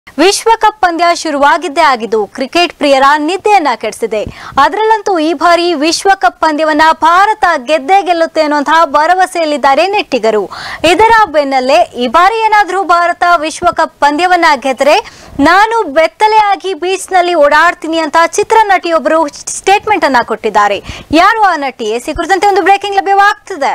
ವಿಶ್ವಕಪ್ ಪಂದ್ಯ ಶುರುವಾಗಿದ್ದೇ ಆಗಿದ್ದು ಕ್ರಿಕೆಟ್ ಪ್ರಿಯರ ನಿದ್ದೆಯನ್ನ ಕೆಡಿಸಿದೆ ಅದರಲ್ಲಂತೂ ಈ ಬಾರಿ ವಿಶ್ವಕಪ್ ಪಂದ್ಯವನ್ನ ಭಾರತ ಗೆದ್ದೇ ಗೆಲ್ಲುತ್ತೆ ಅನ್ನುವಂತಹ ಭರವಸೆಯಲ್ಲಿದ್ದಾರೆ ನೆಟ್ಟಿಗರು ಇದರ ಬೆನ್ನಲ್ಲೇ ಈ ಬಾರಿ ಏನಾದರೂ ಭಾರತ ವಿಶ್ವಕಪ್ ಪಂದ್ಯವನ್ನ ಗೆದ್ರೆ ನಾನು ಬೆತ್ತಲೆಯಾಗಿ ಬೀಚ್ನಲ್ಲಿ ಓಡಾಡ್ತೀನಿ ಅಂತ ಚಿತ್ರನಟಿಯೊಬ್ಬರು ಸ್ಟೇಟ್ಮೆಂಟ್ ಅನ್ನ ಕೊಟ್ಟಿದ್ದಾರೆ ಯಾರು ಆ ನಟಿ ಎಸಿ ಕುರಿತಂತೆ ಒಂದು ಬ್ರೇಕಿಂಗ್ ಲಭ್ಯವಾಗ್ತದೆ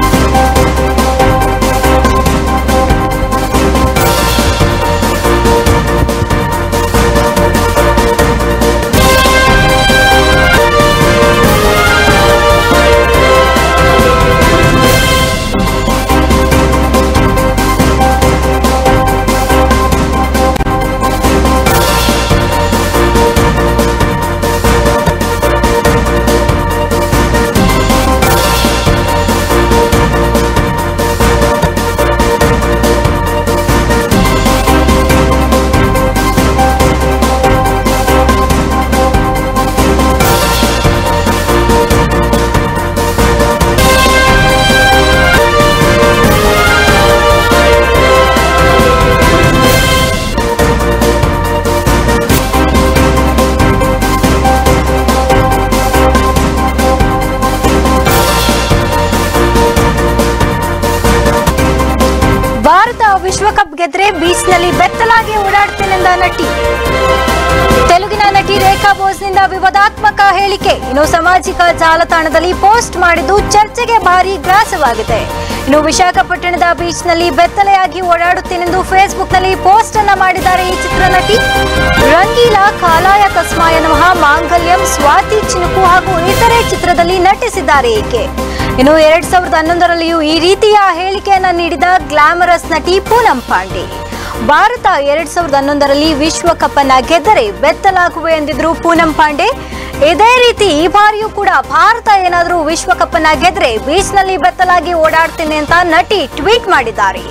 ಭಾರತ ವಿಶ್ವಕಪ್ ಗೆದ್ರೆ ಬೀಚ್ನಲ್ಲಿ ಬೆತ್ತಲಾಗಿ ಓಡಾಡ್ತೇನೆಂದ ನಟಿ ತೆಲುಗಿನ ನಟಿ ರೇಖಾ ಬೋಸ್ನಿಂದ ವಿವಾದಾತ್ಮಕ ಹೇಳಿಕೆ ಇನ್ನು ಸಾಮಾಜಿಕ ಜಾಲತಾಣದಲ್ಲಿ ಪೋಸ್ಟ್ ಮಾಡಿದ್ದು ಚರ್ಚೆಗೆ ಭಾರಿ ಗ್ರಾಸವಾಗಿದೆ ಇನ್ನು ವಿಶಾಖಪಟ್ಟಣದ ಬೀಚ್ನಲ್ಲಿ ಬೆತ್ತಲೆಯಾಗಿ ಓಡಾಡುತ್ತೇನೆಂದು ಫೇಸ್ಬುಕ್ನಲ್ಲಿ ಪೋಸ್ಟ್ ಅನ್ನ ಮಾಡಿದ್ದಾರೆ ಈ ಚಿತ್ರನಟಿ ರಂಗೀಲ ಕಾಲಾಯ ತಸ್ಮಾಯ ನಮಃ ಮಾಂಗಲ್ಯಂ ಸ್ವಾತಿ ಚಿನುಕು ಹಾಗೂ ಇತರೆ ಚಿತ್ರದಲ್ಲಿ ನಟಿಸಿದ್ದಾರೆ ಈಕೆ ಇನ್ನು ಎರಡ್ ಸಾವಿರದ ಹನ್ನೊಂದರಲ್ಲಿಯೂ ಈ ರೀತಿಯ ಹೇಳಿಕೆಯನ್ನ ನೀಡಿದ ಗ್ಲಾಮರಸ್ ನಟಿ ಪೂನಂ ಪಾಂಡೆ ಭಾರತ ಎರಡ್ ಸಾವಿರದ ಹನ್ನೊಂದರಲ್ಲಿ ವಿಶ್ವಕಪ್ ಅನ್ನ ಗೆದ್ದರೆ ಬೆತ್ತಲಾಗುವೆ ಎಂದಿದ್ರು ಪೂನಂ ಪಾಂಡೆ ಇದೇ ರೀತಿ ಈ ಬಾರಿಯೂ ಕೂಡ ಭಾರತ ಏನಾದರೂ ವಿಶ್ವಕಪ್ ಅನ್ನ ಗೆದ್ರೆ ಬೀಚ್ನಲ್ಲಿ ಬೆತ್ತಲಾಗಿ ಓಡಾಡ್ತೀನಿ ಅಂತ ನಟಿ ಟ್ವೀಟ್ ಮಾಡಿದ್ದಾರೆ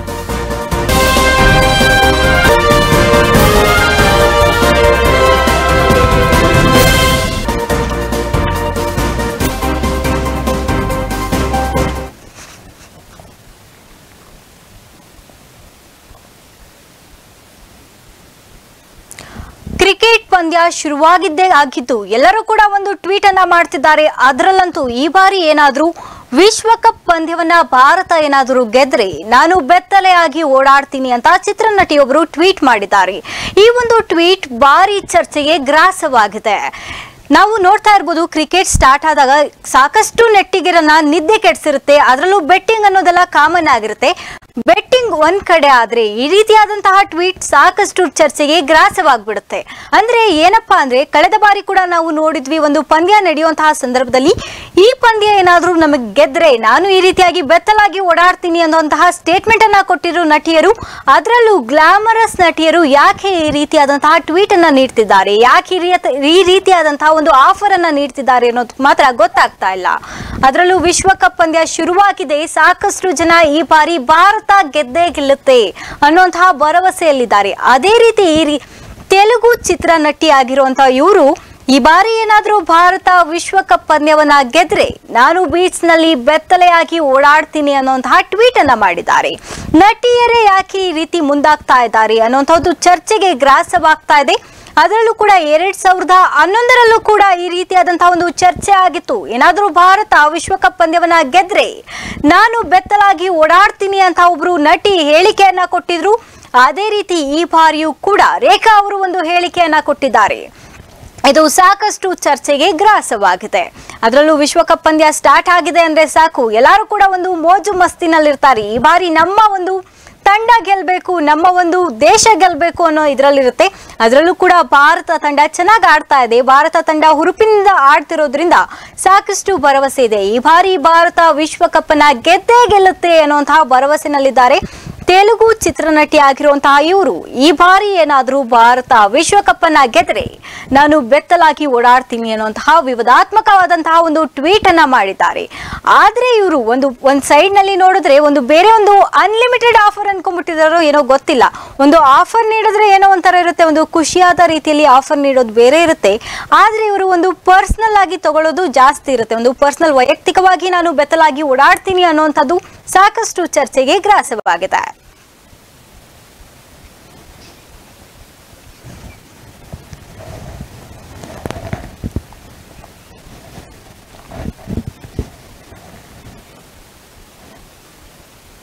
ಕ್ರಿಕೆಟ್ ಪಂದ್ಯ ಶುರುವಾಗಿದ್ದೇ ಆಗಿದ್ದು ಎಲ್ಲರೂ ಕೂಡ ಒಂದು ಟ್ವೀಟ್ ಅನ್ನ ಮಾಡ್ತಿದ್ದಾರೆ ಅದರಲ್ಲಂತೂ ಈ ಬಾರಿ ಏನಾದ್ರೂ ವಿಶ್ವಕಪ್ ಪಂದ್ಯವನ್ನ ಭಾರತ ಏನಾದರೂ ಗೆದ್ರೆ ನಾನು ಬೆತ್ತಲೆಯಾಗಿ ಓಡಾಡ್ತೀನಿ ಅಂತ ಚಿತ್ರನಟಿಯೊಬ್ಬರು ಟ್ವೀಟ್ ಮಾಡಿದ್ದಾರೆ ಈ ಒಂದು ಟ್ವೀಟ್ ಭಾರಿ ಚರ್ಚೆಗೆ ಗ್ರಾಸವಾಗಿದೆ ನಾವು ನೋಡ್ತಾ ಇರ್ಬೋದು ಕ್ರಿಕೆಟ್ ಸ್ಟಾರ್ಟ್ ಆದಾಗ ಸಾಕಷ್ಟು ನೆಟ್ಟಿಗಿರನ್ನ ನಿದ್ದೆ ಕೆಡಿಸಿರುತ್ತೆ ಅದರಲ್ಲೂ ಬೆಟ್ಟಿಂಗ್ ಅನ್ನೋದೆಲ್ಲ ಕಾಮನ್ ಆಗಿರುತ್ತೆ ಬೆಟ್ಟಿಂಗ್ ಒಂದ್ ಕಡೆ ಆದ್ರೆ ಈ ರೀತಿಯಾದಂತಹ ಟ್ವೀಟ್ ಸಾಕಷ್ಟು ಚರ್ಚೆಗೆ ಗ್ರಾಸವಾಗ್ಬಿಡುತ್ತೆ ಅಂದ್ರೆ ಏನಪ್ಪಾ ಅಂದ್ರೆ ಕಳೆದ ಬಾರಿ ಕೂಡ ನಾವು ನೋಡಿದ್ವಿ ಒಂದು ಪಂದ್ಯ ನಡೆಯುವಂತಹ ಸಂದರ್ಭದಲ್ಲಿ ಈ ಪಂದ್ಯ ಏನಾದ್ರೂ ನಮಗೆ ಗೆದ್ರೆ ನಾನು ಈ ರೀತಿಯಾಗಿ ಬೆತ್ತಲಾಗಿ ಓಡಾಡ್ತೀನಿ ಅನ್ನುವಂತಹ ಸ್ಟೇಟ್ಮೆಂಟ್ ಅನ್ನ ಕೊಟ್ಟಿರೋ ನಟಿಯರು ಅದರಲ್ಲೂ ಗ್ಲಾಮರಸ್ ನಟಿಯರು ಯಾಕೆ ಈ ರೀತಿಯಾದಂತಹ ಟ್ವೀಟ್ ಅನ್ನ ನೀಡ್ತಿದ್ದಾರೆ ಯಾಕೆ ಈ ರೀತಿ- ಈ ರೀತಿಯಾದಂತಹ ಒಂದು ಆಫರ್ ಅನ್ನ ನೀಡ್ತಿದ್ದಾರೆ ಅನ್ನೋದು ಮಾತ್ರ ಗೊತ್ತಾಗ್ತಾ ಇಲ್ಲ ಅದರಲ್ಲೂ ವಿಶ್ವಕಪ್ ಪಂದ್ಯ ಶುರುವಾಗಿದೆ ಸಾಕಷ್ಟು ಜನ ಈ ಬಾರಿ ಭಾರತ ಗೆದ್ದೇ ಗೆಲ್ಲುತ್ತೆ ಅನ್ನುವಂತಹ ಭರವಸೆಯಲ್ಲಿದ್ದಾರೆ ಅದೇ ರೀತಿ ಈ ರೀ- ತೆಲುಗು ಚಿತ್ರ ನಟಿ ಆಗಿರುವಂತಹ ಇವರು ಈ ಬಾರಿ ಏನಾದ್ರೂ ಭಾರತ ವಿಶ್ವಕಪ್ ಪಂದ್ಯವನ್ನ ಗೆದ್ರೆ ನಾನು ಬೀಚ್ ನಲ್ಲಿ ಬೆತ್ತಲೆಯಾಗಿ ಓಡಾಡ್ತೀನಿ ಅನ್ನುವಂತಹ ಟ್ವೀಟ್ ಅನ್ನ ಮಾಡಿದ್ದಾರೆ ನಟಿಯರೇ ಯಾಕೆ ಈ ರೀತಿ ಮುಂದಾಗ್ತಾ ಇದ್ದಾರೆ ಅನ್ನುವಂಥದ್ದು ಚರ್ಚೆಗೆ ಗ್ರಾಸವಾಗ್ತಾ ಇದೆ ಅದರಲ್ಲೂ ಕೂಡ ಎರಡ್ ಸಾವಿರದ ಹನ್ನೊಂದರಲ್ಲೂ ಕೂಡ ಈ ರೀತಿಯಾದಂತಹ ಒಂದು ಚರ್ಚೆ ಆಗಿತ್ತು ಏನಾದ್ರೂ ಭಾರತ ವಿಶ್ವಕಪ್ ಪಂದ್ಯವನ್ನ ಗೆದ್ರೆ ನಾನು ಬೆತ್ತಲಾಗಿ ಓಡಾಡ್ತೀನಿ ಅಂತ ಒಬ್ರು ನಟಿ ಹೇಳಿಕೆಯನ್ನ ಕೊಟ್ಟಿದ್ರು ಅದೇ ರೀತಿ ಈ ಬಾರಿಯೂ ಕೂಡ ರೇಖಾ ಅವರು ಒಂದು ಹೇಳಿಕೆಯನ್ನ ಕೊಟ್ಟಿದ್ದಾರೆ ಇದು ಸಾಕಷ್ಟು ಚರ್ಚೆಗೆ ಗ್ರಾಸವಾಗಿದೆ ಅದರಲ್ಲೂ ವಿಶ್ವಕಪ್ ಪಂದ್ಯ ಸ್ಟಾರ್ಟ್ ಆಗಿದೆ ಅಂದ್ರೆ ಸಾಕು ಎಲ್ಲರೂ ಕೂಡ ಒಂದು ಮೋಜು ಮಸ್ತಿನಲ್ಲಿರ್ತಾರೆ ಈ ಬಾರಿ ನಮ್ಮ ಒಂದು ತಂಡ ಗೆಲ್ಬೇಕು ನಮ್ಮ ಒಂದು ದೇಶ ಗೆಲ್ಬೇಕು ಅನ್ನೋ ಇದರಲ್ಲಿರುತ್ತೆ ಅದರಲ್ಲೂ ಕೂಡ ಭಾರತ ತಂಡ ಚೆನ್ನಾಗಿ ಆಡ್ತಾ ಇದೆ ಭಾರತ ತಂಡ ಹುರುಪಿನಿಂದ ಆಡ್ತಿರೋದ್ರಿಂದ ಸಾಕಷ್ಟು ಭರವಸೆ ಇದೆ ಈ ಬಾರಿ ಭಾರತ ವಿಶ್ವಕಪ್ ಅನ್ನ ಗೆದ್ದೇ ಗೆಲ್ಲುತ್ತೆ ಅನ್ನುವಂತಹ ಭರವಸೆನಲ್ಲಿದ್ದಾರೆ ತೆಲುಗು ಚಿತ್ರನಟಿ ಆಗಿರುವಂತಹ ಇವರು ಈ ಬಾರಿ ಏನಾದರೂ ಭಾರತ ವಿಶ್ವಕಪ್ ಅನ್ನ ಗೆದ್ರೆ ನಾನು ಬೆತ್ತಲಾಗಿ ಓಡಾಡ್ತೀನಿ ಅನ್ನುವಂತಹ ವಿವಾದಾತ್ಮಕವಾದಂತಹ ಒಂದು ಟ್ವೀಟ್ ಅನ್ನ ಮಾಡಿದ್ದಾರೆ ಆದ್ರೆ ಇವರು ಒಂದು ಒಂದ್ ಸೈಡ್ ನಲ್ಲಿ ನೋಡಿದ್ರೆ ಒಂದು ಬೇರೆ ಒಂದು ಅನ್ಲಿಮಿಟೆಡ್ ಆಫರ್ ಅನ್ಕೊಂಡ್ಬಿಟ್ಟಿದಾರೋ ಏನೋ ಗೊತ್ತಿಲ್ಲ ಒಂದು ಆಫರ್ ನೀಡಿದ್ರೆ ಏನೋ ಒಂಥರ ಇರುತ್ತೆ ಒಂದು ಖುಷಿಯಾದ ರೀತಿಯಲ್ಲಿ ಆಫರ್ ನೀಡೋದು ಬೇರೆ ಇರುತ್ತೆ ಆದ್ರೆ ಇವರು ಒಂದು ಪರ್ಸನಲ್ ಆಗಿ ತಗೊಳ್ಳೋದು ಜಾಸ್ತಿ ಇರುತ್ತೆ ಒಂದು ಪರ್ಸನಲ್ ವೈಯಕ್ತಿಕವಾಗಿ ನಾನು ಬೆತ್ತಲಾಗಿ ಓಡಾಡ್ತೀನಿ ಅನ್ನುವಂಥದ್ದು ಸಾಕಷ್ಟು ಚರ್ಚೆಗೆ ಗ್ರಾಸವಾಗಿದೆ